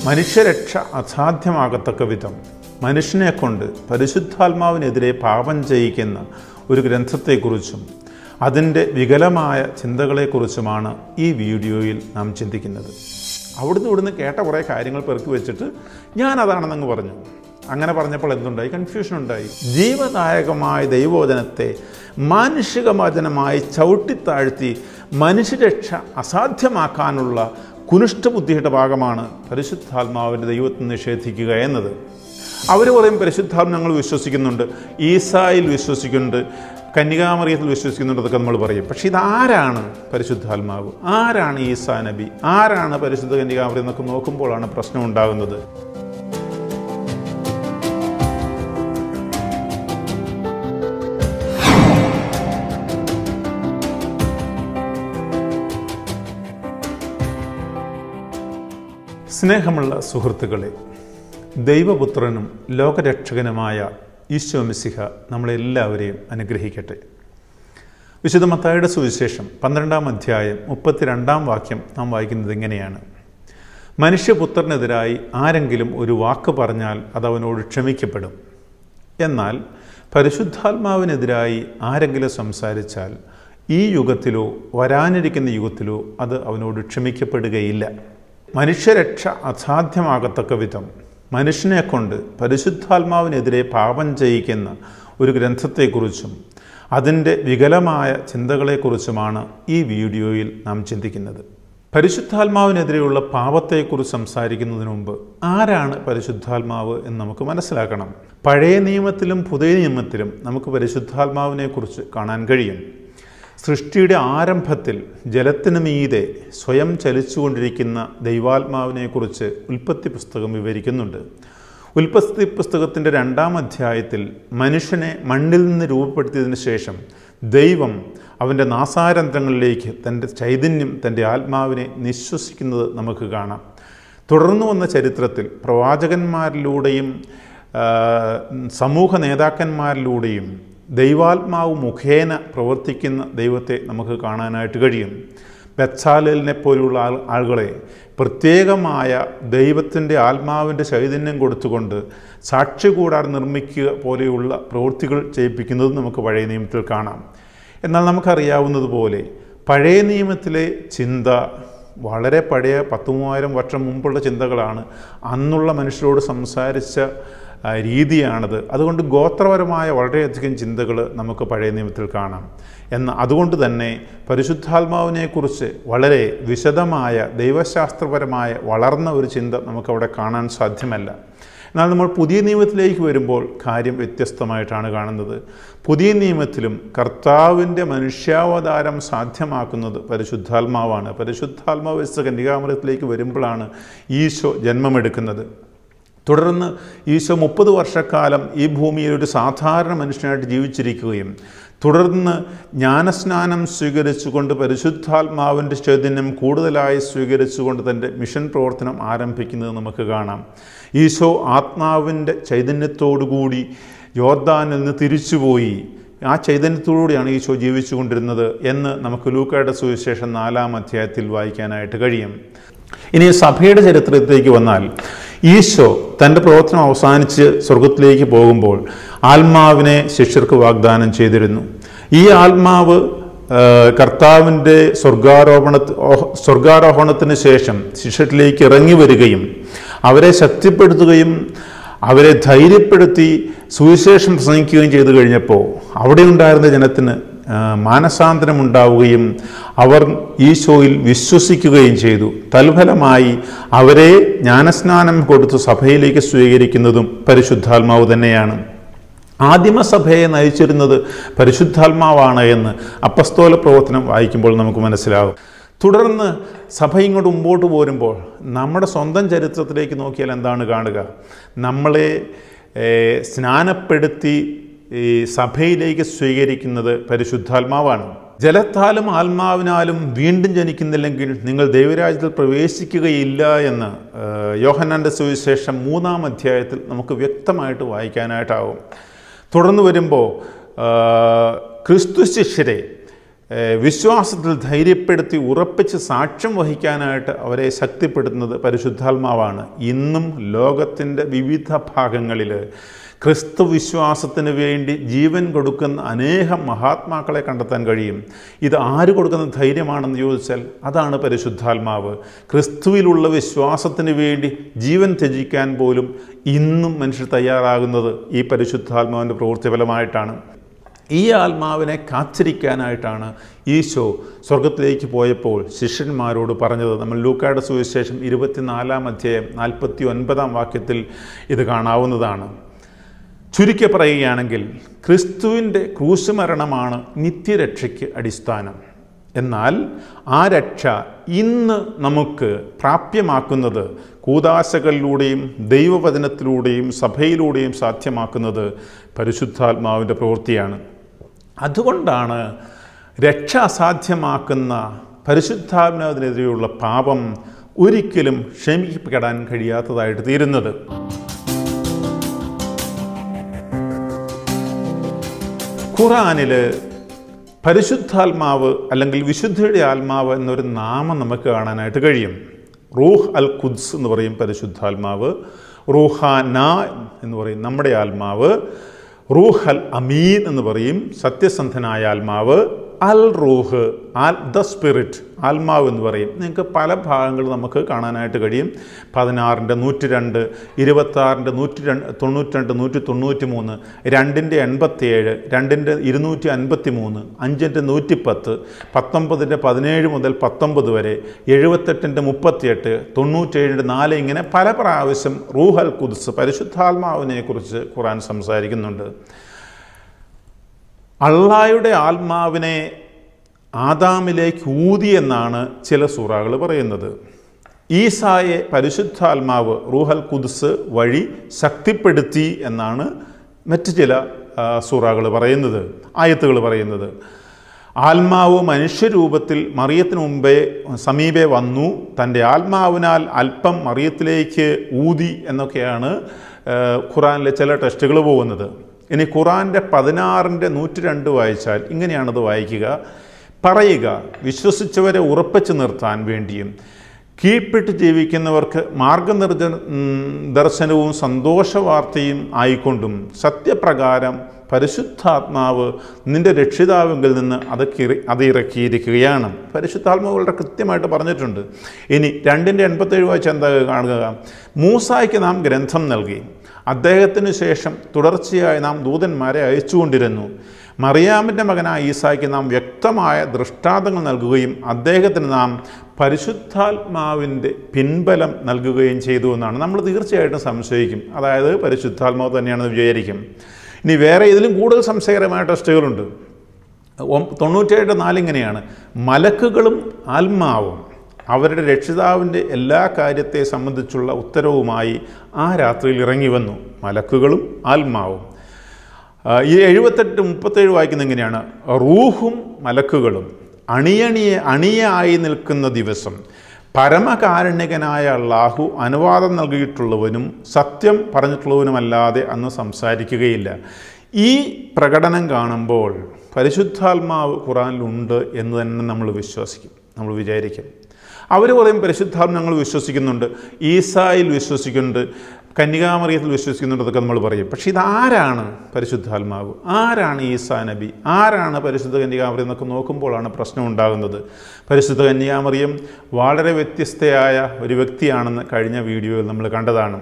മനുഷ്യരക്ഷ അസാധ്യമാകത്തക്ക വിധം മനുഷ്യനെ കൊണ്ട് പരിശുദ്ധാത്മാവിനെതിരെ പാപം ചെയ്യിക്കുന്ന ഒരു ഗ്രന്ഥത്തെക്കുറിച്ചും അതിൻ്റെ വികലമായ ചിന്തകളെക്കുറിച്ചുമാണ് ഈ വീഡിയോയിൽ നാം ചിന്തിക്കുന്നത് അവിടുന്ന് ഇവിടുന്ന് കേട്ട കുറേ കാര്യങ്ങൾ പെറുക്കി വെച്ചിട്ട് ഞാൻ അതാണെന്നങ്ങ് പറഞ്ഞു അങ്ങനെ പറഞ്ഞപ്പോൾ എന്തുണ്ടായി കൺഫ്യൂഷൻ ഉണ്ടായി ജീവദായകമായ ദൈവവചനത്തെ മാനുഷിക വചനമായി ചവിട്ടിത്താഴ്ത്തി മനുഷ്യരക്ഷ അസാധ്യമാക്കാനുള്ള കുനിഷ്ടബുദ്ധിയുടെ ഭാഗമാണ് പരിശുദ്ധാത്മാവിൻ്റെ ദൈവത്തെ നിഷേധിക്കുക എന്നത് അവർ പറയും പരിശുദ്ധാത്മ ഞങ്ങൾ വിശ്വസിക്കുന്നുണ്ട് ഈസായിൽ വിശ്വസിക്കുന്നുണ്ട് കന്യകാമറിയത്തിൽ വിശ്വസിക്കുന്നുണ്ട് അതൊക്കെ നമ്മൾ പറയും പക്ഷേ ഇതാരാണ് പരിശുദ്ധാത്മാവ് ആരാണ് ഈസാ നബി ആരാണ് പരിശുദ്ധ കന്യകാമറി എന്നൊക്കെ നോക്കുമ്പോഴാണ് പ്രശ്നം ഉണ്ടാകുന്നത് സ്നേഹമുള്ള സുഹൃത്തുക്കളെ ദൈവപുത്രനും ലോകരക്ഷകനുമായ ഈശോ മിസിഹ നമ്മളെല്ലാവരെയും അനുഗ്രഹിക്കട്ടെ വിശുദ്ധ മത്തായുടെ സുവിശേഷം പന്ത്രണ്ടാം അധ്യായം മുപ്പത്തിരണ്ടാം വാക്യം നാം വായിക്കുന്നത് ഇങ്ങനെയാണ് മനുഷ്യപുത്രനെതിരായി ആരെങ്കിലും ഒരു വാക്ക് പറഞ്ഞാൽ അത് അവനോട് ക്ഷമിക്കപ്പെടും എന്നാൽ പരിശുദ്ധാത്മാവിനെതിരായി ആരെങ്കിലും സംസാരിച്ചാൽ ഈ യുഗത്തിലോ വരാനിരിക്കുന്ന യുഗത്തിലോ അത് അവനോട് ക്ഷമിക്കപ്പെടുകയില്ല മനുഷ്യരക്ഷ അസാധ്യമാകത്തക്ക വിധം മനുഷ്യനെ കൊണ്ട് പരിശുദ്ധാത്മാവിനെതിരെ പാപം ചെയ്യിക്കുന്ന ഒരു ഗ്രന്ഥത്തെക്കുറിച്ചും അതിൻ്റെ വികലമായ ചിന്തകളെക്കുറിച്ചുമാണ് ഈ വീഡിയോയിൽ നാം ചിന്തിക്കുന്നത് പരിശുദ്ധാത്മാവിനെതിരെയുള്ള പാപത്തെക്കുറിച്ച് സംസാരിക്കുന്നതിന് മുമ്പ് ആരാണ് പരിശുദ്ധാത്മാവ് എന്ന് നമുക്ക് മനസ്സിലാക്കണം പഴയ നിയമത്തിലും പുതിയ നിയമത്തിലും നമുക്ക് പരിശുദ്ധാത്മാവിനെക്കുറിച്ച് കാണാൻ കഴിയും സൃഷ്ടിയുടെ ആരംഭത്തിൽ ജലത്തിന് മീതെ സ്വയം ചലിച്ചുകൊണ്ടിരിക്കുന്ന ദൈവാത്മാവിനെക്കുറിച്ച് ഉൽപ്പത്തി പുസ്തകം വിവരിക്കുന്നുണ്ട് ഉൽപ്പത്തി പുസ്തകത്തിൻ്റെ രണ്ടാം അധ്യായത്തിൽ മനുഷ്യനെ മണ്ണിൽ നിന്ന് രൂപപ്പെടുത്തിയതിന് ശേഷം ദൈവം അവൻ്റെ നാസാരന്ധ്രങ്ങളിലേക്ക് തൻ്റെ ചൈതന്യം തൻ്റെ ആത്മാവിനെ നിശ്വസിക്കുന്നത് നമുക്ക് കാണാം തുടർന്നു വന്ന ചരിത്രത്തിൽ പ്രവാചകന്മാരിലൂടെയും സമൂഹ നേതാക്കന്മാരിലൂടെയും ദൈവാത്മാവ് മുഖേന പ്രവർത്തിക്കുന്ന ദൈവത്തെ നമുക്ക് കാണാനായിട്ട് കഴിയും ബച്ചാലിനെ പോലുള്ള ആൾ ആളുകളെ പ്രത്യേകമായ ദൈവത്തിൻ്റെ ആത്മാവിൻ്റെ ചൈതന്യം കൊടുത്തുകൊണ്ട് സാക്ഷി കൂടാതെ നിർമ്മിക്കുക പോലെയുള്ള പ്രവൃത്തികൾ ചെയ്യിപ്പിക്കുന്നത് നമുക്ക് പഴയ നിയമത്തിൽ കാണാം എന്നാൽ നമുക്കറിയാവുന്നതുപോലെ പഴയ നിയമത്തിലെ ചിന്ത വളരെ പഴയ പത്തു മൂവായിരം വർഷം മുമ്പുള്ള ചിന്തകളാണ് അന്നുള്ള മനുഷ്യരോട് സംസാരിച്ച രീതിയാണത് അതുകൊണ്ട് ഗോത്രപരമായ വളരെയധികം ചിന്തകൾ നമുക്ക് പഴയ നിയമത്തിൽ കാണാം എന്ന് അതുകൊണ്ട് തന്നെ പരിശുദ്ധാത്മാവിനെക്കുറിച്ച് വളരെ വിശദമായ ദൈവശാസ്ത്രപരമായ വളർന്ന ഒരു ചിന്ത നമുക്കവിടെ കാണാൻ സാധ്യമല്ല എന്നാൽ നമ്മൾ പുതിയ നിയമത്തിലേക്ക് വരുമ്പോൾ കാര്യം വ്യത്യസ്തമായിട്ടാണ് കാണുന്നത് പുതിയ നിയമത്തിലും കർത്താവിൻ്റെ മനുഷ്യാവതാരം സാധ്യമാക്കുന്നത് പരിശുദ്ധാത്മാവാണ് പരിശുദ്ധാത്മാവ് വെച്ച കന്യകാമൃതത്തിലേക്ക് വരുമ്പോഴാണ് ഈശോ ജന്മമെടുക്കുന്നത് തുടർന്ന് ഈശോ മുപ്പത് വർഷക്കാലം ഈ ഭൂമിയിൽ ഒരു സാധാരണ മനുഷ്യനായിട്ട് ജീവിച്ചിരിക്കുകയും തുടർന്ന് ജ്ഞാനസ്നാനം സ്വീകരിച്ചുകൊണ്ട് പരിശുദ്ധാത്മാവിൻ്റെ ചൈതന്യം കൂടുതലായി സ്വീകരിച്ചുകൊണ്ട് തൻ്റെ മിഷൻ പ്രവർത്തനം ആരംഭിക്കുന്നത് നമുക്ക് കാണാം ഈശോ ആത്മാവിൻ്റെ ചൈതന്യത്തോടുകൂടി യോർദാനിൽ നിന്ന് തിരിച്ചുപോയി ആ ചൈതന്യത്തോടുകൂടിയാണ് ഈശോ ജീവിച്ചുകൊണ്ടിരുന്നത് എന്ന് നമുക്ക് ലൂക്കയുടെ സുവിശേഷം നാലാം അധ്യായത്തിൽ വായിക്കാനായിട്ട് കഴിയും ഇനി സഭയുടെ ചരിത്രത്തിലേക്ക് വന്നാൽ ഈശോ തൻ്റെ പ്രവർത്തനം അവസാനിച്ച് സ്വർഗത്തിലേക്ക് പോകുമ്പോൾ ആത്മാവിനെ ശിഷ്യർക്ക് വാഗ്ദാനം ചെയ്തിരുന്നു ഈ ആത്മാവ് കർത്താവിൻ്റെ സ്വർഗാരോപണ സ്വർഗാരോഹണത്തിന് ശേഷം ശിഷ്യരിലേക്ക് ഇറങ്ങി വരികയും അവരെ ശക്തിപ്പെടുത്തുകയും അവരെ ധൈര്യപ്പെടുത്തി സുവിശേഷം പ്രസംഗിക്കുകയും ചെയ്തു കഴിഞ്ഞപ്പോൾ അവിടെ ഉണ്ടായിരുന്ന ജനത്തിന് മാനസാന്തരമുണ്ടാവുകയും അവർ ഈശോയിൽ വിശ്വസിക്കുകയും ചെയ്തു തൽഫലമായി അവരെ ജ്ഞാനസ്നാനം കൊടുത്ത് സഭയിലേക്ക് സ്വീകരിക്കുന്നതും പരിശുദ്ധാത്മാവ് തന്നെയാണ് ആദിമസഭയെ നയിച്ചിരുന്നത് പരിശുദ്ധാത്മാവാണ് എന്ന് അപ്പസ്തോല പ്രവർത്തനം വായിക്കുമ്പോൾ നമുക്ക് മനസ്സിലാവും തുടർന്ന് സഭ ഇങ്ങോട്ട് മുമ്പോട്ട് പോരുമ്പോൾ നമ്മുടെ സ്വന്തം ചരിത്രത്തിലേക്ക് നോക്കിയാൽ എന്താണ് കാണുക നമ്മളെ സ്നാനപ്പെടുത്തി ഈ സഭയിലേക്ക് സ്വീകരിക്കുന്നത് പരിശുദ്ധാത്മാവാണ് ജലത്താലും ആത്മാവിനാലും വീണ്ടും ജനിക്കുന്നില്ലെങ്കിൽ നിങ്ങൾ ദൈവരാജ്യത്തിൽ പ്രവേശിക്കുകയില്ല എന്ന് യോഹന്നാൻ്റെ സുവിശേഷം മൂന്നാം അധ്യായത്തിൽ നമുക്ക് വ്യക്തമായിട്ട് വായിക്കാനായിട്ടാവും തുടർന്ന് വരുമ്പോൾ ക്രിസ്തു ശിഷ്യരെ ഏഹ്, വിശ്വാസത്തിൽ ധൈര്യപ്പെടുത്തി ഉറപ്പിച്ച് സാക്ഷ്യം വഹിക്കാനായിട്ട് അവരെ ശക്തിപ്പെടുത്തുന്നത് പരിശുദ്ധാത്മാവാണ് ഇന്നും ലോകത്തിൻ്റെ വിവിധ ഭാഗങ്ങളിൽ ക്രിസ്തു വിശ്വാസത്തിന് വേണ്ടി ജീവൻ കൊടുക്കുന്ന അനേകം മഹാത്മാക്കളെ കണ്ടെത്താൻ കഴിയും ഇത് ആര് കൊടുക്കുന്ന ധൈര്യമാണെന്ന് ചോദിച്ചാൽ അതാണ് പരിശുദ്ധാത്മാവ് ക്രിസ്തുവിലുള്ള വിശ്വാസത്തിന് വേണ്ടി ജീവൻ ത്യജിക്കാൻ പോലും ഇന്നും മനുഷ്യർ തയ്യാറാകുന്നത് ഈ പരിശുദ്ധാത്മാവിൻ്റെ പ്രവൃത്തി ഫലമായിട്ടാണ് ഈ ആത്മാവിനെ കാത്തിരിക്കാനായിട്ടാണ് ഈശോ സ്വർഗത്തിലേക്ക് പോയപ്പോൾ ശിഷ്യന്മാരോട് പറഞ്ഞത് നമ്മൾ ലൂക്കായുടെ സുവിശേഷം ഇരുപത്തിനാലാം അധ്യായം നാൽപ്പത്തി ഒൻപതാം വാക്യത്തിൽ ഇത് കാണാവുന്നതാണ് ചുരുക്കി പറയുകയാണെങ്കിൽ ക്രിസ്തുവിൻ്റെ ക്രൂശുമരണമാണ് നിത്യരക്ഷയ്ക്ക് അടിസ്ഥാനം എന്നാൽ ആ രക്ഷ ഇന്ന് നമുക്ക് പ്രാപ്യമാക്കുന്നത് കൂതാശകളിലൂടെയും ദൈവവചനത്തിലൂടെയും സഭയിലൂടെയും സാധ്യമാക്കുന്നത് പരിശുദ്ധാത്മാവിൻ്റെ പ്രവൃത്തിയാണ് അതുകൊണ്ടാണ് രക്ഷ അസാധ്യമാക്കുന്ന പരിശുദ്ധാത്മാവിനെതിരെയുള്ള പാപം ഒരിക്കലും ക്ഷമിക്കപ്പെടാൻ കഴിയാത്തതായിട്ട് തീരുന്നത് ഖുറാനിൽ പരിശുദ്ധാത്മാവ് അല്ലെങ്കിൽ വിശുദ്ധിയുടെ ആത്മാവ് എന്നൊരു നാമം നമുക്ക് കാണാനായിട്ട് കഴിയും റൂഹ് അൽ ഖുദ്സ് എന്ന് പറയും പരിശുദ്ധാത്മാവ് റൂഹാന എന്ന് പറയും നമ്മുടെ ആത്മാവ് റൂഹ് അൽ അമീൻ എന്ന് പറയും സത്യസന്ധനായ ആത്മാവ് അൽ റൂഹ് ആൽ ദ സ്പിരിറ്റ് ആത്മാവ് എന്ന് പറയും നിങ്ങൾക്ക് പല ഭാഗങ്ങൾ നമുക്ക് കാണാനായിട്ട് കഴിയും പതിനാറിൻ്റെ നൂറ്റി രണ്ട് ഇരുപത്താറിൻ്റെ നൂറ്റി രണ്ട് തൊണ്ണൂറ്റി രണ്ട് നൂറ്റി തൊണ്ണൂറ്റി മൂന്ന് രണ്ടിൻ്റെ എൺപത്തിയേഴ് രണ്ടിൻ്റെ ഇരുന്നൂറ്റി അൻപത്തി മൂന്ന് അഞ്ചിൻ്റെ നൂറ്റിപ്പത്ത് പത്തൊമ്പതിൻ്റെ പതിനേഴ് മുതൽ പത്തൊമ്പത് വരെ എഴുപത്തെട്ടിൻ്റെ മുപ്പത്തിയെട്ട് തൊണ്ണൂറ്റേഴിൻ്റെ നാല് ഇങ്ങനെ പല പ്രാവശ്യം റൂഹൽ കുദ്സ് പരിശുദ്ധാത്മാവിനെ കുറിച്ച് ഖുറാൻ സംസാരിക്കുന്നുണ്ട് അള്ളായുടെ ആത്മാവിനെ ആദാമിലേക്ക് ഊതി എന്നാണ് ചില സൂറകൾ പറയുന്നത് ഈസായെ പരിശുദ്ധാത്മാവ് റൂഹൽ കുദ്സ് വഴി ശക്തിപ്പെടുത്തി എന്നാണ് മറ്റ് ചില സൂറകൾ പറയുന്നത് ആയത്തുകൾ പറയുന്നത് ആത്മാവ് മനുഷ്യരൂപത്തിൽ മറിയത്തിന് മുമ്പേ സമീപെ വന്നു തൻ്റെ ആത്മാവിനാൽ അല്പം മറിയത്തിലേക്ക് ഊതി എന്നൊക്കെയാണ് ആ, ഖുറാനിലെ ചില ടെസ്റ്റുകൾ പോകുന്നത് ഇനി ഖുറാൻ്റെ പതിനാറിൻ്റെ നൂറ്റി രണ്ട് വായിച്ചാൽ ഇങ്ങനെയാണത് വായിക്കുക പറയുക വിശ്വസിച്ചവരെ ഉറപ്പിച്ചു നിർത്താൻ വേണ്ടിയും കീഴ്പ്പെട്ട് ജീവിക്കുന്നവർക്ക് മാർഗനിർജ ഉം, ദർശനവും സന്തോഷവാർത്തയും ആയിക്കൊണ്ടും സത്യപ്രകാരം പരിശുദ്ധാത്മാവ് നിന്റെ രക്ഷിതാവെങ്കിൽ നിന്ന് അത് കിറി അത് ഇറക്കിയിരിക്കുകയാണ് പരിശുദ്ധാത്മാവ് വളരെ കൃത്യമായിട്ട് പറഞ്ഞിട്ടുണ്ട് ഇനി രണ്ടിൻ്റെ എൺപത്തേഴ് വായിച്ച് എന്താ കാണുക മൂസായ്ക്ക് നാം ഗ്രന്ഥം നൽകി അദ്ദേഹത്തിന് ശേഷം തുടർച്ചയായി നാം ദൂതന്മാരെ അയച്ചുകൊണ്ടിരുന്നു മറിയാമിൻ്റെ മകനായ ഈസായ്ക്ക് നാം വ്യക്തമായ ദൃഷ്ടാന്തങ്ങൾ നൽകുകയും അദ്ദേഹത്തിന് നാം പരിശുദ്ധാത്മാവിൻ്റെ പിൻബലം നൽകുകയും ചെയ്തു എന്നാണ് നമ്മൾ തീർച്ചയായിട്ടും സംശയിക്കും അതായത് പരിശുദ്ധാത്മാവ് തന്നെയാണെന്ന് വിചാരിക്കും ഇനി വേറെ ഇതിലും കൂടുതൽ സംശയകരമായ ടെസ്റ്റുകളുണ്ട് ഒം- തൊണ്ണൂറ്റേഴ് നാലിങ്ങനെയാണ് മലക്കുകളും ആത്മാവും അവരുടെ രക്ഷിതാവിൻ്റെ എല്ലാ കാര്യത്തെ സംബന്ധിച്ചുള്ള ഉത്തരവുമായി ആ രാത്രിയിൽ ഇറങ്ങി വന്നു മലക്കുകളും ആത്മാവും ആ, ഈ എഴുപത്തെട്ട് മുപ്പത്തേഴ് വായിക്കുന്ന എങ്ങനെയാണ് റൂഹും മലക്കുകളും അണിയണിയെ അണിയായി നിൽക്കുന്ന ദിവസം പരമകാരുണ്യകനായ അള്ളാഹു അനുവാദം നൽകിയിട്ടുള്ളവനും സത്യം പറഞ്ഞിട്ടുള്ളവനുമല്ലാതെ അന്ന് സംസാരിക്കുകയില്ല ഈ പ്രകടനം കാണുമ്പോൾ പരിശുദ്ധാത്മാവ് ഖുറാനിലുണ്ട് എന്ന് തന്നെ നമ്മൾ വിശ്വസിക്കും നമ്മൾ വിചാരിക്കും അവർ പറയും പരിശുദ്ധാത്മ ഞങ്ങൾ വിശ്വസിക്കുന്നുണ്ട് ഈസായിൽ വിശ്വസിക്കുന്നുണ്ട് കന്യകാമറിയത്തിൽ വിശ്വസിക്കുന്നുണ്ട് എന്നൊക്കെ നമ്മൾ പറയും പക്ഷേ ഇതാരാണ് പരിശുദ്ധാത്മാവ് ആരാണ് ഈസാ നബി ആരാണ് പരിശുദ്ധ കന്യകാമറിയം എന്നൊക്കെ നോക്കുമ്പോഴാണ് പ്രശ്നം ഉണ്ടാകുന്നത് പരിശുദ്ധ കന്യകാമറിയം വളരെ വ്യത്യസ്തയായ ഒരു വ്യക്തിയാണെന്ന് കഴിഞ്ഞ വീഡിയോയിൽ നമ്മൾ കണ്ടതാണ്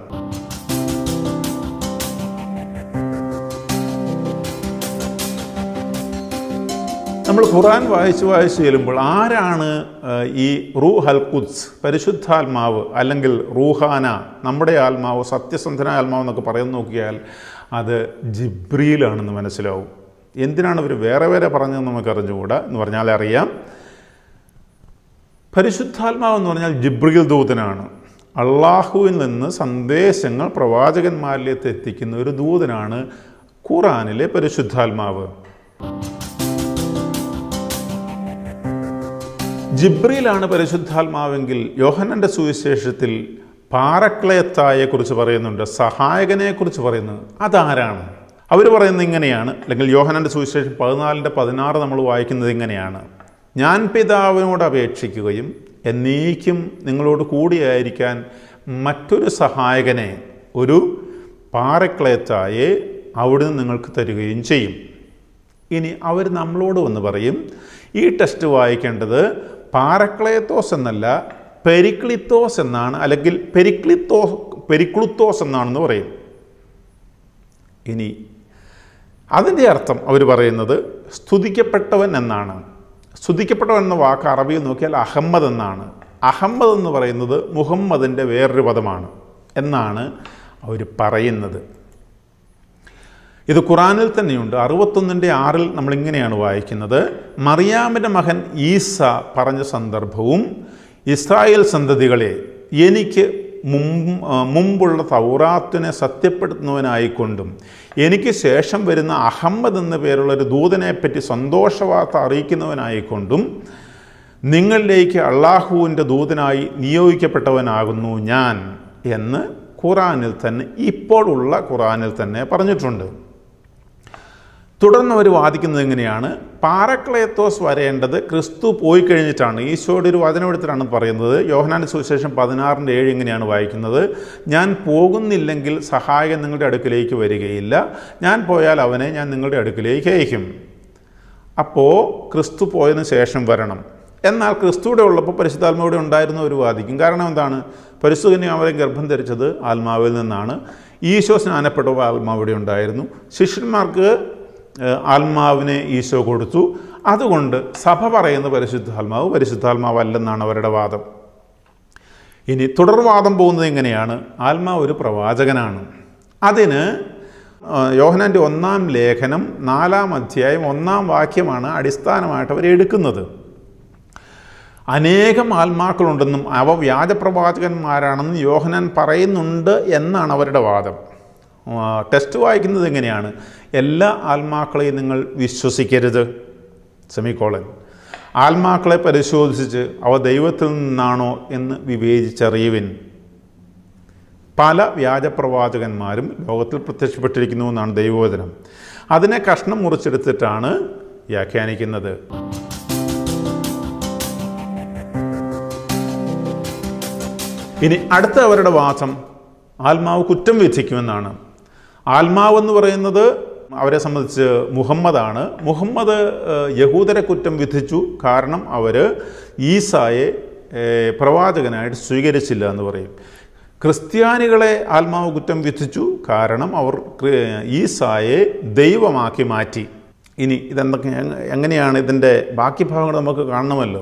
നമ്മൾ ഖുറാൻ വായിച്ച് വായിച്ച് ചെല്ലുമ്പോൾ ആരാണ് ആ, ഈ റൂഹ് അൽ ഖുദ്സ് പരിശുദ്ധാത്മാവ് അല്ലെങ്കിൽ റൂഹാന നമ്മുടെ ആത്മാവ് സത്യസന്ധനായ ആത്മാവ് എന്നൊക്കെ പറയുന്ന നോക്കിയാൽ അത് ജിബ്രിയിലാണെന്ന് മനസ്സിലാവും എന്തിനാണ് ഇവർ വേറെ വേറെ പറഞ്ഞതെന്ന് നമുക്ക് അറിഞ്ഞുകൂടാ എന്ന് പറഞ്ഞാൽ അറിയാം പരിശുദ്ധാത്മാവ് എന്ന് പറഞ്ഞാൽ ജിബ്രിൽ ദൂതനാണ് അള്ളാഹുവിൽ നിന്ന് സന്ദേശങ്ങൾ പ്രവാചകന്മാരിലേക്ക് എത്തിക്കുന്ന ഒരു ദൂതനാണ് ഖുറാനിലെ പരിശുദ്ധാത്മാവ് ജിബ്രിയിലാണ് പരിശുദ്ധാത്മാവെങ്കിൽ യോഹനന്റെ സുവിശേഷത്തിൽ പാറക്ലയത്തായെക്കുറിച്ച് പറയുന്നുണ്ട് സഹായകനെക്കുറിച്ച് പറയുന്നത് അതാരാണ് അവർ പറയുന്നത് ഇങ്ങനെയാണ് അല്ലെങ്കിൽ യോഹനന്റെ സുവിശേഷം പതിനാലിൻ്റെ പതിനാറ് നമ്മൾ വായിക്കുന്നത് ഇങ്ങനെയാണ് ഞാൻ പിതാവിനോട് അപേക്ഷിക്കുകയും എന്നേക്കും നിങ്ങളോട് കൂടിയായിരിക്കാൻ മറ്റൊരു സഹായകനെ ഒരു പാറക്ലേത്തായെ അവിടുന്ന് നിങ്ങൾക്ക് തരികയും ചെയ്യും ഇനി അവർ നമ്മളോട് വന്ന് പറയും ഈ ടെസ്റ്റ് വായിക്കേണ്ടത് പാരക്ലേത്തോസ് എന്നല്ല പെരിക്ലിത്തോസ് എന്നാണ് അല്ലെങ്കിൽ പെരിക്ലിത്തോ പെരിക്ലുത്തോസ് എന്നാണെന്ന് പറയും ഇനി അതിൻ്റെ അർത്ഥം അവർ പറയുന്നത് സ്തുതിക്കപ്പെട്ടവൻ എന്നാണ് സ്തുതിക്കപ്പെട്ടവൻ എന്ന വാക്ക് അറബിയിൽ നോക്കിയാൽ അഹമ്മദ് എന്നാണ് അഹമ്മദ് എന്ന് പറയുന്നത് മുഹമ്മദിൻ്റെ വേറൊരു പദമാണ് എന്നാണ് അവർ പറയുന്നത് ഇത് ഖുറാനിൽ തന്നെയുണ്ട് അറുപത്തൊന്നിൻ്റെ ആറിൽ നമ്മളിങ്ങനെയാണ് വായിക്കുന്നത് മറിയാമിൻ്റെ മകൻ ഈസ പറഞ്ഞ സന്ദർഭവും ഇസ്രായേൽ സന്തതികളെ എനിക്ക് മുമ്പ് മുമ്പുള്ള തൗറാത്തിനെ സത്യപ്പെടുത്തുന്നവനായിക്കൊണ്ടും എനിക്ക് ശേഷം വരുന്ന അഹമ്മദ് എന്ന പേരുള്ള ഒരു ദൂതനെപ്പറ്റി സന്തോഷവാർത്ത അറിയിക്കുന്നവനായിക്കൊണ്ടും നിങ്ങളിലേക്ക് അള്ളാഹുവിൻ്റെ ദൂതനായി നിയോഗിക്കപ്പെട്ടവനാകുന്നു ഞാൻ എന്ന് ഖുറാനിൽ തന്നെ ഇപ്പോഴുള്ള ഖുറാനിൽ തന്നെ പറഞ്ഞിട്ടുണ്ട് തുടർന്ന് അവർ വാദിക്കുന്നത് എങ്ങനെയാണ് പാരക്ലേത്തോസ് വരേണ്ടത് ക്രിസ്തു പോയി കഴിഞ്ഞിട്ടാണ് ഈശോയുടെ ഒരു വചനമെടുത്തിട്ടാണ് പറയുന്നത് യോഹനാന്റെ സുവിശേഷം പതിനാറിൻ്റെ ഏഴ് ഇങ്ങനെയാണ് വായിക്കുന്നത് ഞാൻ പോകുന്നില്ലെങ്കിൽ സഹായകൻ നിങ്ങളുടെ അടുക്കിലേക്ക് വരികയില്ല ഞാൻ പോയാൽ അവനെ ഞാൻ നിങ്ങളുടെ അടുക്കിലേക്ക് അയക്കും അപ്പോൾ ക്രിസ്തു പോയതിനു ശേഷം വരണം എന്നാൽ ക്രിസ്തുവിടെ ഉള്ളപ്പോൾ പരിശുദ്ധാത്മാവിടെ ഉണ്ടായിരുന്ന ഒരു വാദിക്കും കാരണം എന്താണ് പരിശുദ്ധനെ അവരെ ഗർഭം ധരിച്ചത് ആത്മാവിൽ നിന്നാണ് ഈശോ സ്നാനപ്പെട്ടപ്പോൾ ആത്മാവിടെ ഉണ്ടായിരുന്നു ശിഷ്യന്മാർക്ക് ഏഹ്, ആത്മാവിനെ ഈശോ കൊടുത്തു അതുകൊണ്ട് സഭ പറയുന്ന പരിശുദ്ധാത്മാവ് പരിശുദ്ധാത്മാവല്ലെന്നാണ് അവരുടെ വാദം ഇനി തുടർവാദം പോകുന്നത് എങ്ങനെയാണ് ആത്മാവ് ഒരു പ്രവാചകനാണ് അതിന് ആ, യോഹനാൻ്റെ ഒന്നാം ലേഖനം നാലാം അധ്യായം ഒന്നാം വാക്യമാണ് അടിസ്ഥാനമായിട്ട് അവർ എടുക്കുന്നത് അനേകം ആത്മാക്കളുണ്ടെന്നും അവ വ്യാജപ്രവാചകന്മാരാണെന്നും യോഹനാൻ പറയുന്നുണ്ട് എന്നാണ് അവരുടെ വാദം ആ, ടെസ്റ്റ് വായിക്കുന്നത് എങ്ങനെയാണ് എല്ലാ ആത്മാക്കളെയും നിങ്ങൾ വിശ്വസിക്കരുത് സെമിക്കോളൻ ആത്മാക്കളെ പരിശോധിച്ച് അവ ദൈവത്തിൽ നിന്നാണോ എന്ന് വിവേചിച്ചറിയുവിൻ പല വ്യാജപ്രവാചകന്മാരും ലോകത്തിൽ പ്രത്യക്ഷപ്പെട്ടിരിക്കുന്നു എന്നാണ് ദൈവവചനം അതിനെ കഷ്ണം മുറിച്ചെടുത്തിട്ടാണ് വ്യാഖ്യാനിക്കുന്നത് ഇനി അടുത്ത അവരുടെ വാദം ആത്മാവ് കുറ്റം വിധിക്കുമെന്നാണ് ആത്മാവ് എന്ന് പറയുന്നത് അവരെ സംബന്ധിച്ച് മുഹമ്മദാണ് മുഹമ്മദ് ഏഹ്, യഹൂദരെ കുറ്റം വിധിച്ചു കാരണം അവർ ഈസായെ ഏഹ്, പ്രവാചകനായിട്ട് സ്വീകരിച്ചില്ല എന്ന് പറയും ക്രിസ്ത്യാനികളെ ആത്മാവ് കുറ്റം വിധിച്ചു കാരണം അവർ ക്രി- ഈസായെ ദൈവമാക്കി മാറ്റി ഇനി ഇതെന്തൊക്കെ എങ്ങനെയാണ് ഇതിൻ്റെ ബാക്കി ഭാഗങ്ങൾ നമുക്ക് കാണണമല്ലോ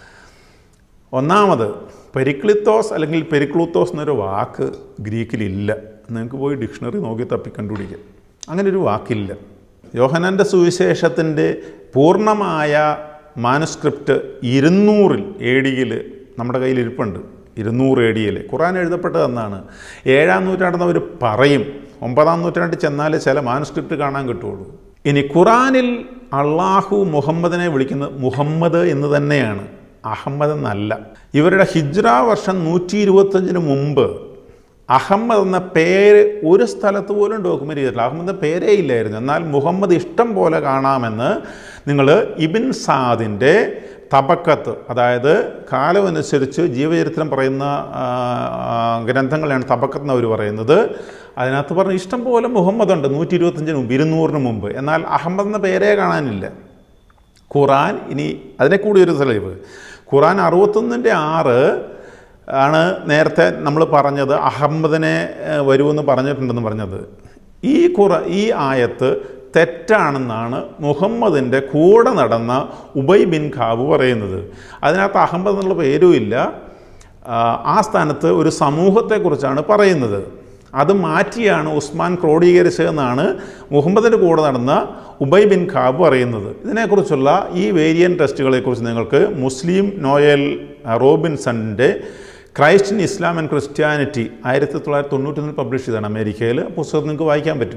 ഒന്നാമത് പെരിക്ലിത്തോസ് അല്ലെങ്കിൽ പെരിക്ലൂത്തോസ് എന്നൊരു വാക്ക് ഗ്രീക്കിലില്ല നിങ്ങൾക്ക് പോയി ഡിക്ഷണറി നോക്കി തപ്പി കണ്ടുപിടിക്കാം അങ്ങനെ ഒരു വാക്കില്ല യോഹനാൻ്റെ സുവിശേഷത്തിൻ്റെ പൂർണ്ണമായ മാനുസ്ക്രിപ്റ്റ് ഇരുന്നൂറിൽ എ ഡിയിൽ നമ്മുടെ കയ്യിൽ ഇരിപ്പുണ്ട് ഇരുന്നൂറ് എ ഡിയിൽ ഖുറാൻ എഴുതപ്പെട്ടത് എന്നാണ് ഏഴാം നൂറ്റാണ്ടെന്ന് അവർ പറയും ഒമ്പതാം നൂറ്റാണ്ടിൽ ചെന്നാലേ ചില മാനുസ്ക്രിപ്റ്റ് കാണാൻ കിട്ടുള്ളൂ ഇനി ഖുറാനിൽ അള്ളാഹു മുഹമ്മദിനെ വിളിക്കുന്നത് മുഹമ്മദ് എന്ന് തന്നെയാണ് അഹമ്മദ് എന്നല്ല ഇവരുടെ ഹിജ്ര വർഷം നൂറ്റി ഇരുപത്തഞ്ചിന് മുമ്പ് അഹമ്മദ് എന്ന പേര് ഒരു സ്ഥലത്ത് പോലും ഡോക്യുമെൻ്റ് ചെയ്തിട്ടില്ല അഹമ്മദ് എന്ന പേരേ ഇല്ലായിരുന്നു എന്നാൽ മുഹമ്മദ് ഇഷ്ടം പോലെ കാണാമെന്ന് നിങ്ങൾ ഇബിൻ സാദിൻ്റെ തബക്കത്ത് അതായത് കാലമനുസരിച്ച് ജീവചരിത്രം പറയുന്ന ആ, ആ, ഗ്രന്ഥങ്ങളാണ് തബക്കത്ത് എന്ന് അവർ പറയുന്നത് അതിനകത്ത് പറഞ്ഞ ഇഷ്ടം പോലെ മുഹമ്മദ് ഉണ്ട് നൂറ്റി ഇരുപത്തഞ്ചിന് മുമ്പ് ഇരുന്നൂറിന് മുമ്പ് എന്നാൽ അഹമ്മദ് എന്ന പേരേ കാണാനില്ല ഖുറാൻ ഇനി അതിനെ കൂടി ഒരു തെളിവ് ഖുറാൻ അറുപത്തൊന്നിൻ്റെ ആറ് ആണ് നേരത്തെ നമ്മൾ പറഞ്ഞത് അഹമ്മദിനെ ഏഹ്, വരുമെന്ന് പറഞ്ഞിട്ടുണ്ടെന്ന് പറഞ്ഞത് ഈ ഖുറ ഈ ആയത്ത് തെറ്റാണെന്നാണ് മുഹമ്മദിൻ്റെ കൂടെ നടന്ന ഉബൈ ബിൻ ഖാബ് പറയുന്നത് അതിനകത്ത് അഹമ്മദ് എന്നുള്ള പേരും ഇല്ല ആ, ആ സ്ഥാനത്ത് ഒരു സമൂഹത്തെക്കുറിച്ചാണ് പറയുന്നത് അത് മാറ്റിയാണ് ഉസ്മാൻ ക്രോഡീകരിച്ചതെന്നാണ് മുഹമ്മദിൻ്റെ കൂടെ നടന്ന ഉബൈ ബിൻ ഖാബ് പറയുന്നത് ഇതിനെക്കുറിച്ചുള്ള ഈ വേരിയൻ ടെസ്റ്റുകളെക്കുറിച്ച് നിങ്ങൾക്ക് മുസ്ലിം നോയൽ റോബിൻസണിൻ്റെ Christ in Islam and Christianity ആയിരത്തി തൊള്ളായിരത്തി തൊണ്ണൂറ്റൊന്നിൽ പബ്ലിഷ് ചെയ്താണ് അമേരിക്കയിൽ പുസ്തകം നിങ്ങൾക്ക് വായിക്കാൻ പറ്റും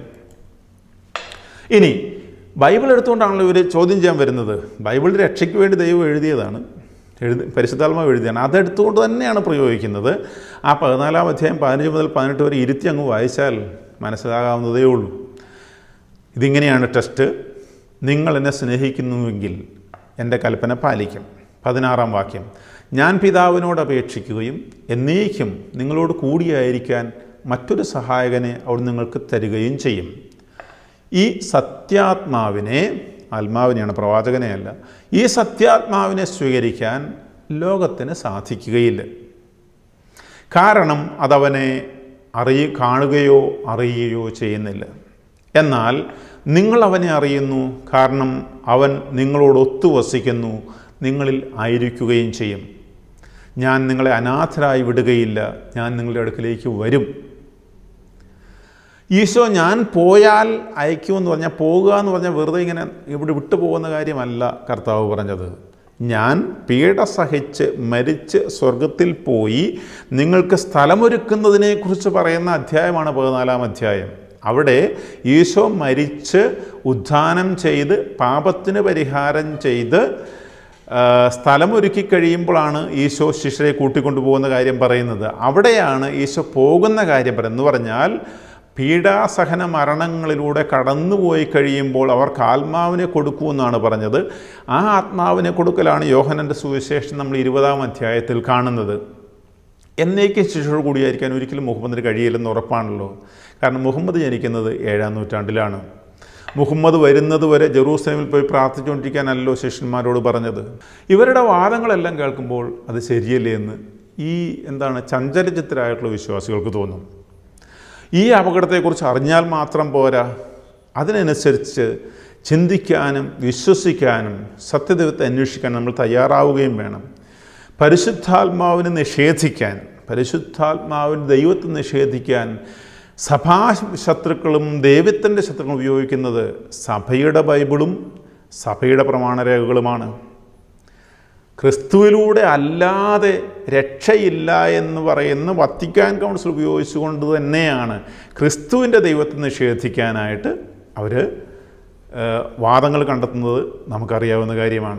ഇനി ബൈബിൾ എടുത്തുകൊണ്ടാണല്ലോ ഇവർ ചോദ്യം ചെയ്യാൻ വരുന്നത് ബൈബിൾ രക്ഷയ്ക്ക് വേണ്ടി ദൈവം എഴുതിയതാണ് എഴുതി പരിശുദ്ധാത്മാവ് എഴുതിയാണ് അതെടുത്തുകൊണ്ട് തന്നെയാണ് പ്രയോഗിക്കുന്നത് ആ പതിനാലാം അധ്യായം പതിനഞ്ച് മുതൽ പതിനെട്ട് വരെ ഇരുത്തി അങ്ങ് വായിച്ചാൽ മനസ്സിലാകാവുന്നതേ ഉള്ളൂ ഇതിങ്ങനെയാണ് ടെസ്റ്റ് നിങ്ങൾ എന്നെ സ്നേഹിക്കുന്നുവെങ്കിൽ എൻ്റെ കൽപ്പന പാലിക്കും പതിനാറാം വാക്യം ഞാൻ പിതാവിനോട് അപേക്ഷിക്കുകയും എന്നേക്കും നിങ്ങളോട് കൂടിയായിരിക്കാൻ മറ്റൊരു സഹായകനെ അവിടെ നിങ്ങൾക്ക് തരികയും ചെയ്യും ഈ സത്യാത്മാവിനെ ആത്മാവിനെയാണ് പ്രവാചകനെയല്ല ഈ സത്യാത്മാവിനെ സ്വീകരിക്കാൻ ലോകത്തിന് സാധിക്കുകയില്ല കാരണം അതവനെ അറിയ കാണുകയോ അറിയുകയോ ചെയ്യുന്നില്ല എന്നാൽ നിങ്ങൾ അവനെ അറിയുന്നു കാരണം അവൻ നിങ്ങളോട് ഒത്തുവസിക്കുന്നു നിങ്ങളിൽ ആയിരിക്കുകയും ചെയ്യും ഞാൻ നിങ്ങളെ അനാഥരായി വിടുകയില്ല ഞാൻ നിങ്ങളുടെ അടുക്കിലേക്ക് വരും ഈശോ ഞാൻ പോയാൽ അയക്കുമെന്ന് പറഞ്ഞാൽ പോകുക എന്ന് പറഞ്ഞാൽ വെറുതെ ഇങ്ങനെ ഇവിടെ വിട്ടു പോകുന്ന കാര്യമല്ല കർത്താവ് പറഞ്ഞത് ഞാൻ പീഡ സഹിച്ച് മരിച്ച് സ്വർഗത്തിൽ പോയി നിങ്ങൾക്ക് സ്ഥലമൊരുക്കുന്നതിനെക്കുറിച്ച് പറയുന്ന അധ്യായമാണ് പതിനാലാം അധ്യായം അവിടെ ഈശോ മരിച്ച് ഉദ്ധാനം ചെയ്ത് പാപത്തിന് പരിഹാരം ചെയ്ത് ആ, സ്ഥലമൊരുക്കി കഴിയുമ്പോഴാണ് ഈശോ ശിഷ്യരെ കൂട്ടിക്കൊണ്ടുപോകുന്ന കാര്യം പറയുന്നത് അവിടെയാണ് ഈശോ പോകുന്ന കാര്യം പറയുന്നത് എന്ന് പറഞ്ഞാൽ പീഡാസഹന മരണങ്ങളിലൂടെ കടന്നുപോയി കഴിയുമ്പോൾ അവർക്ക് ആത്മാവിനെ കൊടുക്കുമെന്നാണ് പറഞ്ഞത് ആ ആത്മാവിനെ കൊടുക്കലാണ് യോഹനൻ്റെ സുവിശേഷം നമ്മൾ ഇരുപതാം അധ്യായത്തിൽ കാണുന്നത് എന്നേക്കും ശിശുവോട് കൂടിയായിരിക്കാൻ ഒരിക്കലും മുഹമ്മദിന് കഴിയില്ലെന്ന് ഉറപ്പാണല്ലോ കാരണം മുഹമ്മദ് ജനിക്കുന്നത് ഏഴാം നൂറ്റാണ്ടിലാണ് മുഹമ്മദ് വരുന്നത് വരെ ജെറൂസലേമിൽ പോയി പ്രാർത്ഥിച്ചുകൊണ്ടിരിക്കാനല്ലോ ശിഷ്യന്മാരോട് പറഞ്ഞത് ഇവരുടെ വാദങ്ങളെല്ലാം കേൾക്കുമ്പോൾ അത് ശരിയല്ലേ എന്ന് ഈ എന്താണ് ചഞ്ചലചിത്തരായിട്ടുള്ള വിശ്വാസികൾക്ക് തോന്നും ഈ അപകടത്തെക്കുറിച്ച് അറിഞ്ഞാൽ മാത്രം പോരാ അതിനനുസരിച്ച് ചിന്തിക്കാനും വിശ്വസിക്കാനും സത്യദൈവത്തെ അന്വേഷിക്കാൻ നമ്മൾ തയ്യാറാവുകയും വേണം പരിശുദ്ധാത്മാവിനെ നിഷേധിക്കാൻ പരിശുദ്ധാത്മാവിന് ദൈവത്തെ നിഷേധിക്കാൻ സഭാ ശത്രുക്കളും ദൈവത്തിൻ്റെ ശത്രുക്കളും ഉപയോഗിക്കുന്നത് സഭയുടെ ബൈബിളും സഭയുടെ പ്രമാണരേഖകളുമാണ് ക്രിസ്തുവിലൂടെ അല്ലാതെ രക്ഷയില്ല എന്ന് പറയുന്ന വത്തിക്കാൻ കൗൺസിൽ ഉപയോഗിച്ചുകൊണ്ട് തന്നെയാണ് ക്രിസ്തുവിൻ്റെ ദൈവത്തെ നിഷേധിക്കാനായിട്ട് അവർ വാദങ്ങൾ കണ്ടെത്തുന്നത് നമുക്കറിയാവുന്ന കാര്യമാണ്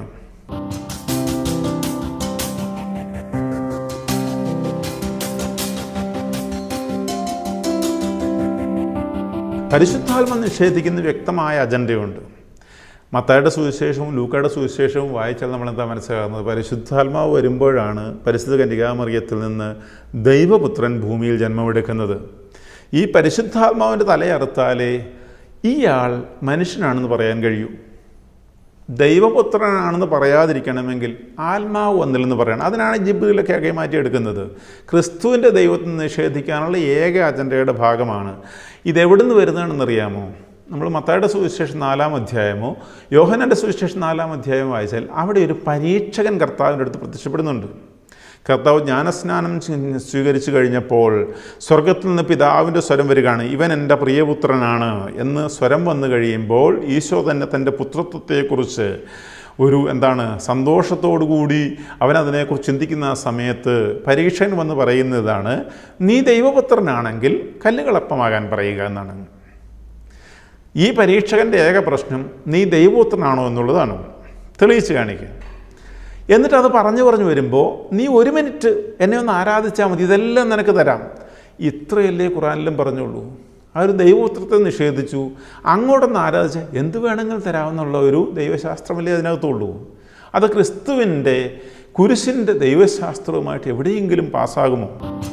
പരിശുദ്ധാത്മ നിഷേധിക്കുന്ന വ്യക്തമായ അജണ്ടയുണ്ട് മത്തായുടെ സുവിശേഷവും ലൂക്കയുടെ സുവിശേഷവും വായിച്ചാൽ നമ്മൾ എന്താ മനസ്സിലാകുന്നത് പരിശുദ്ധാത്മാവ് വരുമ്പോഴാണ് പരിശുദ്ധ കന്യകാമറിയത്തിൽ നിന്ന് ദൈവപുത്രൻ ഭൂമിയിൽ ജന്മമെടുക്കുന്നത് ഈ പരിശുദ്ധാത്മാവിൻ്റെ തലയറുത്താലേ ഇയാൾ മനുഷ്യനാണെന്ന് പറയാൻ കഴിയൂ ദൈവപുത്രനാണെന്ന് പറയാതിരിക്കണമെങ്കിൽ ആത്മാവ് വന്നില്ലെന്ന് പറയണം അതിനാണ് ജിബ്രിലൊക്കെ ആക്കി മാറ്റിയെടുക്കുന്നത് ക്രിസ്തുവിൻ്റെ ദൈവത്തെ നിഷേധിക്കാനുള്ള ഏക അജണ്ടയുടെ ഭാഗമാണ് ഇതെവിടുന്ന് വരുന്നതാണെന്നറിയാമോ നമ്മൾ മത്തായുടെ സുവിശേഷം നാലാം അധ്യായമോ യോഹനൻ്റെ സുവിശേഷം നാലാം അധ്യായമോ വായിച്ചാൽ അവിടെ ഒരു പരീക്ഷകൻ കർത്താവിൻ്റെ അടുത്ത് പ്രത്യക്ഷപ്പെടുന്നുണ്ട് കർത്താവ് ജ്ഞാനസ്നാനം സ്വീ- സ്വീകരിച്ചു കഴിഞ്ഞപ്പോൾ സ്വർഗത്തിൽ നിന്ന് പിതാവിൻ്റെ സ്വരം വരികയാണ് ഇവൻ എൻ്റെ പ്രിയപുത്രനാണ് എന്ന് സ്വരം വന്നു കഴിയുമ്പോൾ ഈശോ തന്നെ തൻ്റെ പുത്രത്വത്തെക്കുറിച്ച് ഒരു എന്താണ് സന്തോഷത്തോടുകൂടി അവൻ അതിനെക്കുറിച്ച് ചിന്തിക്കുന്ന ആ സമയത്ത് പരീക്ഷകൻ വന്ന് പറയുന്നതാണ് നീ ദൈവപുത്രനാണെങ്കിൽ കല്ലുകളപ്പമാകാൻ പറയുക എന്നാണ് ഈ പരീക്ഷകൻ്റെ ഏക പ്രശ്നം നീ ദൈവപുത്രനാണോ എന്നുള്ളതാണ് തെളിയിച്ച് കാണിക്കുക എന്നിട്ട് അത് പറഞ്ഞു പറഞ്ഞു വരുമ്പോൾ നീ ഒരു മിനിറ്റ് എന്നെ ഒന്ന് ആരാധിച്ചാൽ മതി ഇതെല്ലാം നിനക്ക് തരാം ഇത്രയല്ലേ ഖുറാനിലും പറഞ്ഞുള്ളൂ ആ ഒരു ദൈവപുത്രത്തെ നിഷേധിച്ചു അങ്ങോട്ടൊന്ന് ആരാധിച്ച എന്ത് വേണമെങ്കിലും തരാമെന്നുള്ള ഒരു ദൈവശാസ്ത്രമല്ലേ അതിനകത്തുള്ളൂ അത് ക്രിസ്തുവിൻ്റെ കുരിശിൻ്റെ ദൈവശാസ്ത്രവുമായിട്ട് എവിടെയെങ്കിലും പാസ്സാകുമോ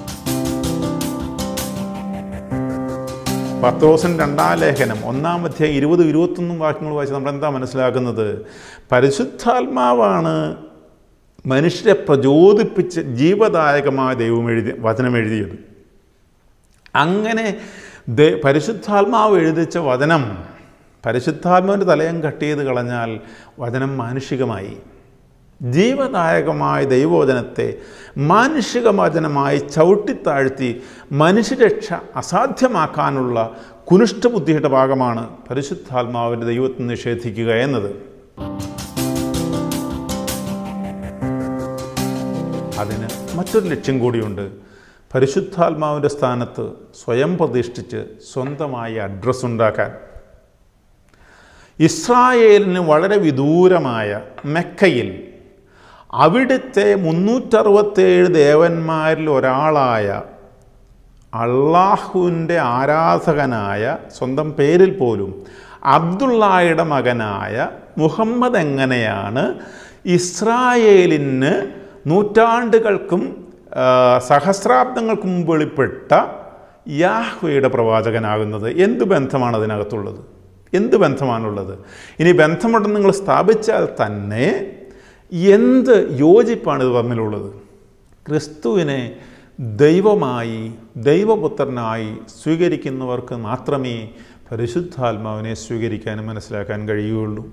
പത്രോസൻ രണ്ടാം ലേഖനം ഒന്നാം അധ്യായം ഇരുപത് ഇരുപത്തൊന്നും വാക്യങ്ങൾ വായിച്ച് നമ്മൾ എന്താ മനസ്സിലാക്കുന്നത് പരിശുദ്ധാത്മാവാണ് മനുഷ്യരെ പ്രചോദിപ്പിച്ച് ജീവദായകമായ ദൈവം എഴുതി വചനം എഴുതിയത് അങ്ങനെ ദേ- പരിശുദ്ധാത്മാവ് എഴുതിച്ച വചനം പരിശുദ്ധാത്മാവിൻ്റെ തലയം കട്ട് ചെയ്ത് കളഞ്ഞാൽ വചനം മാനുഷികമായി ജീവദായകമായ ദൈവവചനത്തെ മാനുഷിക വചനമായി ചവിട്ടിത്താഴ്ത്തി മനുഷ്യരക്ഷ അസാധ്യമാക്കാനുള്ള കുനിഷ്ഠബുദ്ധിയുടെ ഭാഗമാണ് പരിശുദ്ധാത്മാവിൻ്റെ ദൈവത്തെ നിഷേധിക്കുക എന്നത് അതിന് മറ്റൊരു ലക്ഷ്യം കൂടിയുണ്ട് പരിശുദ്ധാത്മാവിൻ്റെ സ്ഥാനത്ത് സ്വയം പ്രതിഷ്ഠിച്ച് സ്വന്തമായി അഡ്രസ്സ് ഉണ്ടാക്കാൻ ഇസ്രായേലിന് വളരെ വിദൂരമായ മെക്കയിൽ അവിടുത്തെ മുന്നൂറ്ററുപത്തേഴ് ദേവന്മാരിൽ ഒരാളായ അള്ളാഹുവിൻ്റെ ആരാധകനായ സ്വന്തം പേരിൽ പോലും അബ്ദുള്ളായുടെ മകനായ മുഹമ്മദ് എങ്ങനെയാണ് ഇസ്രായേലിന് നൂറ്റാണ്ടുകൾക്കും ആ, സഹസ്രാബ്ദങ്ങൾക്കും മുമ്പ് വെളിപ്പെട്ട യാഹ്വയുടെ പ്രവാചകനാകുന്നത് എന്ത് ബന്ധമാണ് അതിനകത്തുള്ളത് എന്ത് ബന്ധമാണുള്ളത് ഇനി ബന്ധമുണ്ടെന്ന് നിങ്ങൾ സ്ഥാപിച്ചാൽ തന്നെ എന്ത് യോജിപ്പാണ് ഇത് തമ്മിലുള്ളത് ക്രിസ്തുവിനെ ദൈവമായി ദൈവപുത്രനായി സ്വീകരിക്കുന്നവർക്ക് മാത്രമേ പരിശുദ്ധാത്മാവിനെ സ്വീകരിക്കാനും മനസ്സിലാക്കാൻ കഴിയുകയുള്ളൂ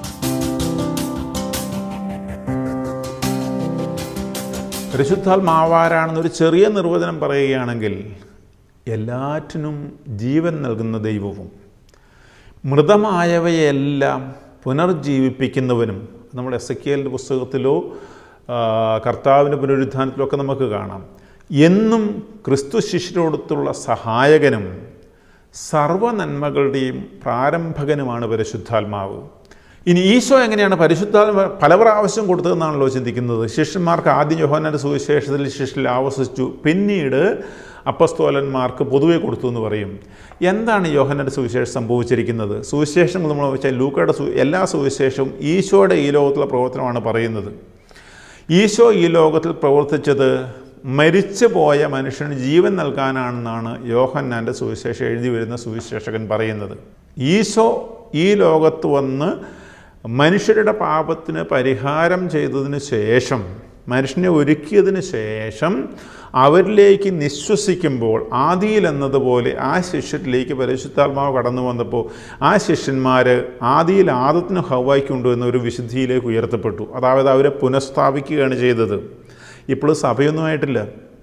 പരിശുദ്ധാത്മാവാരാണെന്നൊരു ചെറിയ നിർവചനം പറയുകയാണെങ്കിൽ എല്ലാറ്റിനും ജീവൻ നൽകുന്ന ദൈവവും മൃതമായവയെല്ലാം പുനർജീവിപ്പിക്കുന്നവനും നമ്മൾ എസ് എ കെലിൻ്റെ പുസ്തകത്തിലോ ആ, കർത്താവിൻ്റെ പുനരുദ്ധാനത്തിലോ ഒക്കെ നമുക്ക് കാണാം എന്നും ക്രിസ്തു ശിഷ്യരോടത്തുള്ള സഹായകനും സർവനന്മകളുടെയും പ്രാരംഭകനുമാണ് പരിശുദ്ധാത്മാവ് ഇനി ഈശോ എങ്ങനെയാണ് പരിശുദ്ധാത്മ പല പ്രാവശ്യം കൊടുത്തതെന്നാണല്ലോ ചിന്തിക്കുന്നത് ശിഷ്യന്മാർക്ക് ആദ്യം യോഹന്നാൻ്റെ സുവിശേഷത്തിൽ ശിഷ്യരിൽ ആവസിച്ചു പിന്നീട് അപ്പസ്തോലന്മാർക്ക് പൊതുവെ കൊടുത്തു എന്ന് പറയും എന്താണ് യോഹന്നാൻ്റെ സുവിശേഷം സംഭവിച്ചിരിക്കുന്നത് സുവിശേഷം നമ്മൾ വെച്ചാൽ ലൂക്കയുടെ സു എല്ലാ സുവിശേഷവും ഈശോയുടെ ഈ ലോകത്തിലെ പ്രവർത്തനമാണ് പറയുന്നത് ഈശോ ഈ ലോകത്തിൽ പ്രവർത്തിച്ചത് മരിച്ചു പോയ മനുഷ്യന് ജീവൻ നൽകാനാണെന്നാണ് യോഹന്നാൻ്റെ സുവിശേഷം എഴുതി വരുന്ന സുവിശേഷകൻ പറയുന്നത് ഈശോ ഈ ലോകത്ത് വന്ന് മനുഷ്യരുടെ പാപത്തിന് പരിഹാരം ചെയ്തതിന് ശേഷം മനുഷ്യനെ ഒരുക്കിയതിന് ശേഷം അവരിലേക്ക് നിശ്വസിക്കുമ്പോൾ ആദിയിൽ എന്നതുപോലെ ആ ശിഷ്യരിലേക്ക് പരിശുദ്ധാത്മാവ് കടന്നു വന്നപ്പോൾ ആ ശിഷ്യന്മാർ ആദിയിൽ ആദത്തിന് ഹവായിക്ക് കൊണ്ടുവന്ന ഒരു വിശുദ്ധിയിലേക്ക് ഉയർത്തപ്പെട്ടു അതായത് അവരെ പുനഃസ്ഥാപിക്കുകയാണ് ചെയ്തത് ഇപ്പോൾ സഭയൊന്നുമായിട്ടില്ല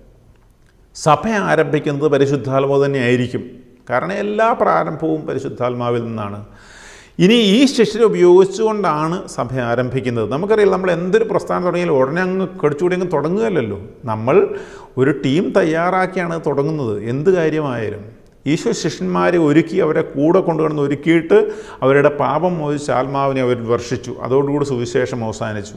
സഭ ആരംഭിക്കുന്നത് പരിശുദ്ധാത്മാവ് തന്നെ ആയിരിക്കും കാരണം എല്ലാ പ്രാരംഭവും പരിശുദ്ധാത്മാവിൽ നിന്നാണ് ഇനി ഈ ശിഷ്യരെ ഉപയോഗിച്ചുകൊണ്ടാണ് സഭ ആരംഭിക്കുന്നത് നമുക്കറിയാം നമ്മൾ എന്തൊരു പ്രസ്ഥാനം തുടങ്ങിയാലും ഉടനെ അങ്ങ് കടിച്ചുകൂടി അങ്ങ് തുടങ്ങുകയല്ലല്ലോ നമ്മൾ ഒരു ടീം തയ്യാറാക്കിയാണ് തുടങ്ങുന്നത് എന്ത് കാര്യമായാലും ഈശോ ശിഷ്യന്മാരെ ഒരുക്കി അവരെ കൂടെ കൊണ്ടുവന്ന് ഒരുക്കിയിട്ട് അവരുടെ പാപം മോചിച്ച് ആത്മാവിനെ അവർ വർഷിച്ചു അതോടുകൂടി സുവിശേഷം അവസാനിച്ചു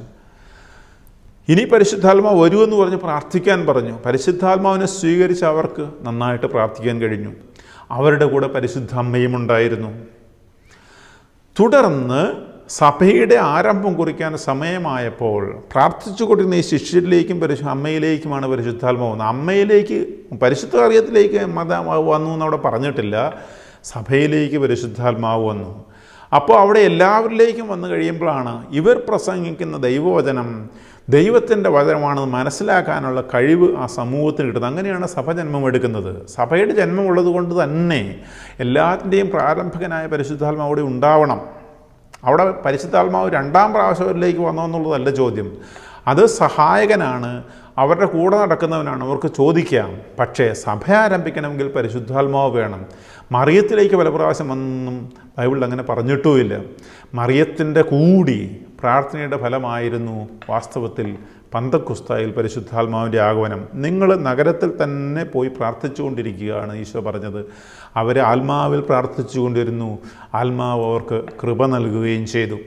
ഇനി പരിശുദ്ധാത്മാവ് വരുമെന്ന് പറഞ്ഞ് പ്രാർത്ഥിക്കാൻ പറഞ്ഞു പരിശുദ്ധാത്മാവിനെ സ്വീകരിച്ച അവർക്ക് നന്നായിട്ട് പ്രാർത്ഥിക്കാൻ കഴിഞ്ഞു അവരുടെ കൂടെ പരിശുദ്ധ അമ്മയും ഉണ്ടായിരുന്നു തുടർന്ന് സഭയുടെ ആരംഭം കുറിക്കാൻ സമയമായപ്പോൾ പ്രാർത്ഥിച്ചു കൊണ്ടിരുന്ന ഈ ശിഷ്യരിലേക്കും പരിശു അമ്മയിലേക്കുമാണ് പരിശുദ്ധാത്മാവ് വന്നത് അമ്മയിലേക്ക് പരിശുദ്ധ കാര്യത്തിലേക്ക് മത വന്നു എന്ന് അവിടെ പറഞ്ഞിട്ടില്ല സഭയിലേക്ക് പരിശുദ്ധാത്മാവ് വന്നു അപ്പോൾ അവിടെ എല്ലാവരിലേക്കും വന്നു കഴിയുമ്പോഴാണ് ഇവർ പ്രസംഗിക്കുന്ന ദൈവവചനം ദൈവത്തിൻ്റെ വചനമാണെന്ന് മനസ്സിലാക്കാനുള്ള കഴിവ് ആ സമൂഹത്തിന് കിട്ടുന്നത് അങ്ങനെയാണ് സഭ ജന്മം എടുക്കുന്നത് സഭയുടെ ജന്മം ഉള്ളത് കൊണ്ട് തന്നെ എല്ലാത്തിൻ്റെയും പ്രാരംഭകനായ പരിശുദ്ധാത്മാവ് അവിടെ ഉണ്ടാവണം അവിടെ പരിശുദ്ധാത്മാവ് രണ്ടാം പ്രാവശ്യത്തിലേക്ക് വന്നോ എന്നുള്ളതല്ല ചോദ്യം അത് സഹായകനാണ് അവരുടെ കൂടെ നടക്കുന്നവനാണ് അവർക്ക് ചോദിക്കാം പക്ഷേ സഭ ആരംഭിക്കണമെങ്കിൽ പരിശുദ്ധാത്മാവ് വേണം മറിയത്തിലേക്ക് പല പ്രാവശ്യം വന്നൊന്നും ബൈബിളിൽ അങ്ങനെ പറഞ്ഞിട്ടുമില്ല മറിയത്തിൻ്റെ കൂടി പ്രാർത്ഥനയുടെ ഫലമായിരുന്നു വാസ്തവത്തിൽ പന്തക്കുസ്തായിൽ പരിശുദ്ധാത്മാവിൻ്റെ ആഗമനം നിങ്ങൾ നഗരത്തിൽ തന്നെ പോയി പ്രാർത്ഥിച്ചുകൊണ്ടിരിക്കുകയാണ് ഈശോ പറഞ്ഞത് അവരെ ആത്മാവിൽ പ്രാർത്ഥിച്ചുകൊണ്ടിരുന്നു ആത്മാവ് അവർക്ക് കൃപ നൽകുകയും ചെയ്തു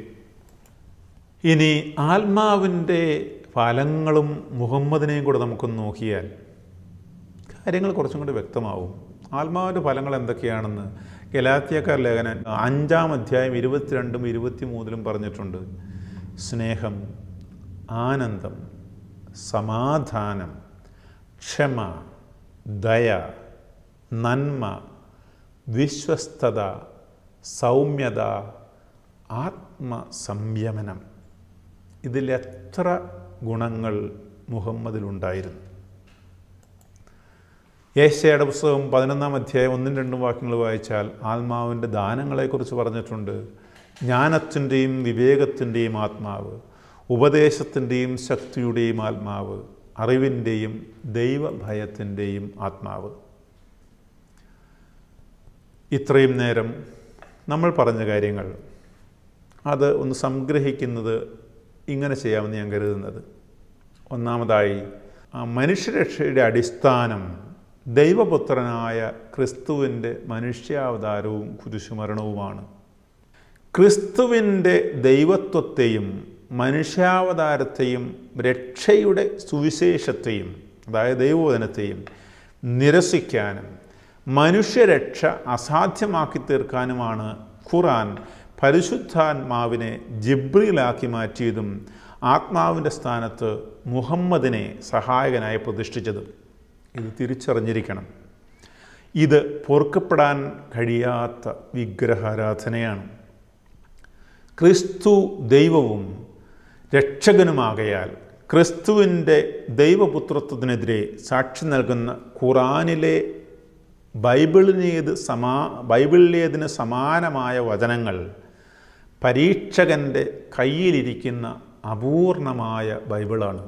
ഇനി ആത്മാവിൻ്റെ ഫലങ്ങളും മുഹമ്മദിനെയും കൂടെ നമുക്കൊന്ന് നോക്കിയാൽ കാര്യങ്ങൾ കുറച്ചും കൂടി വ്യക്തമാവും ആത്മാവിൻ്റെ ഫലങ്ങൾ എന്തൊക്കെയാണെന്ന് ഗലാത്തിയക്കാർ ലേഖനം അഞ്ചാം അധ്യായം ഇരുപത്തിരണ്ടും ഇരുപത്തിമൂന്നിലും പറഞ്ഞിട്ടുണ്ട് സ്നേഹം ആനന്ദം സമാധാനം ക്ഷമ ദയ നന്മ വിശ്വസ്തത സൗമ്യത ആത്മസംയമനം ഇതിലെത്ര ഗുണങ്ങൾ മുഹമ്മദിലുണ്ടായിരുന്നു ഏഷ്യയുടെ പുസ്തകം പതിനൊന്നാം അധ്യായം ഒന്നും രണ്ടും വാക്യങ്ങൾ വായിച്ചാൽ ആത്മാവിൻ്റെ ദാനങ്ങളെക്കുറിച്ച് പറഞ്ഞിട്ടുണ്ട് ജ്ഞാനത്തിൻ്റെയും വിവേകത്തിൻ്റെയും ആത്മാവ് ഉപദേശത്തിൻ്റെയും ശക്തിയുടെയും ആത്മാവ് അറിവിൻ്റെയും ദൈവഭയത്തിൻ്റെയും ആത്മാവ് ഇത്രയും നേരം നമ്മൾ പറഞ്ഞ കാര്യങ്ങൾ അത് ഒന്ന് സംഗ്രഹിക്കുന്നത് ഇങ്ങനെ ചെയ്യാമെന്ന് ഞാൻ കരുതുന്നത് ഒന്നാമതായി ആ മനുഷ്യരക്ഷയുടെ അടിസ്ഥാനം ദൈവപുത്രനായ ക്രിസ്തുവിൻ്റെ മനുഷ്യാവതാരവും കുരിശുമരണവുമാണ് ക്രിസ്തുവിൻ്റെ ദൈവത്വത്തെയും മനുഷ്യാവതാരത്തെയും രക്ഷയുടെ സുവിശേഷത്തെയും അതായത് ദൈവവചനത്തെയും നിരസിക്കാനും മനുഷ്യരക്ഷ അസാധ്യമാക്കി തീർക്കാനുമാണ് ഖുറാൻ പരിശുദ്ധാത്മാവിനെ ജിബ്രിയിലാക്കി മാറ്റിയതും ആത്മാവിൻ്റെ സ്ഥാനത്ത് മുഹമ്മദിനെ സഹായകനായി പ്രതിഷ്ഠിച്ചതും ഇത് തിരിച്ചറിഞ്ഞിരിക്കണം ഇത് പൊറുക്കപ്പെടാൻ കഴിയാത്ത വിഗ്രഹാരാധനയാണ് ക്രിസ്തു ദൈവവും രക്ഷകനുമാകയാൽ ക്രിസ്തുവിൻ്റെ ദൈവപുത്രത്വത്തിനെതിരെ സാക്ഷി നൽകുന്ന ഖുറാനിലെ ബൈബിളിനേത് സമാ ബൈബിളിലേതിന് സമാനമായ വചനങ്ങൾ പരീക്ഷകൻ്റെ കയ്യിലിരിക്കുന്ന അപൂർണമായ ബൈബിളാണ്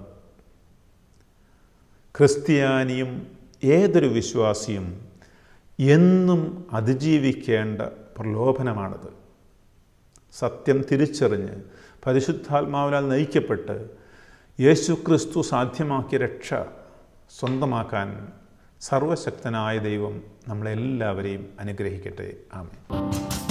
ക്രിസ്ത്യാനിയും ഏതൊരു വിശ്വാസിയും എന്നും അതിജീവിക്കേണ്ട പ്രലോഭനമാണത് സത്യം തിരിച്ചറിഞ്ഞ് പരിശുദ്ധാത്മാവിനാൽ നയിക്കപ്പെട്ട് യേശു ക്രിസ്തു സാധ്യമാക്കിയ രക്ഷ സ്വന്തമാക്കാൻ സർവശക്തനായ ദൈവം നമ്മളെല്ലാവരെയും അനുഗ്രഹിക്കട്ടെ ആമേ